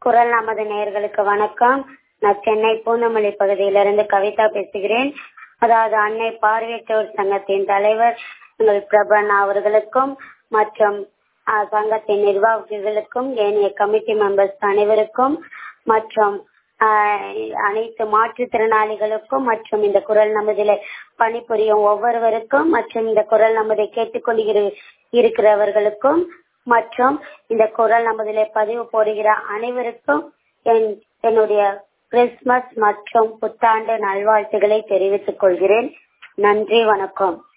குரல் நமது நேயர்களுக்கு வணக்கம் நான் சென்னை பூந்தமல்லி பகுதியிலிருந்து கவிதா பேசுகிறேன் அதாவது அன்னை பார்வையற்றோர் சங்கத்தின் தலைவர் எங்கள் பிரபண்ணா அவர்களுக்கும் மற்றும் அஹ், சங்கத்தின் நிர்வாகிகளுக்கும் ஏனைய கமிட்டி மெம்பர்ஸ் அனைவருக்கும் மற்றும் அஹ், அனைத்து மாற்றுத்திறனாளிகளுக்கும் மற்றும் இந்த குரல் நமதில் பணிபுரியும் ஒவ்வொருவருக்கும் மற்றும் இந்த குரல் நமதை கேட்டுக்கொள்கிற இருக்கிறவர்களுக்கும் மற்றும் இந்த குரல் நமதிலே பதிவு போடுகிற அனைவருக்கும் என் என்னுடைய கிறிஸ்துமஸ் மற்றும் புத்தாண்டு நல்வாழ்த்துக்களை தெரிவித்துக் கொள்கிறேன் நன்றி வணக்கம்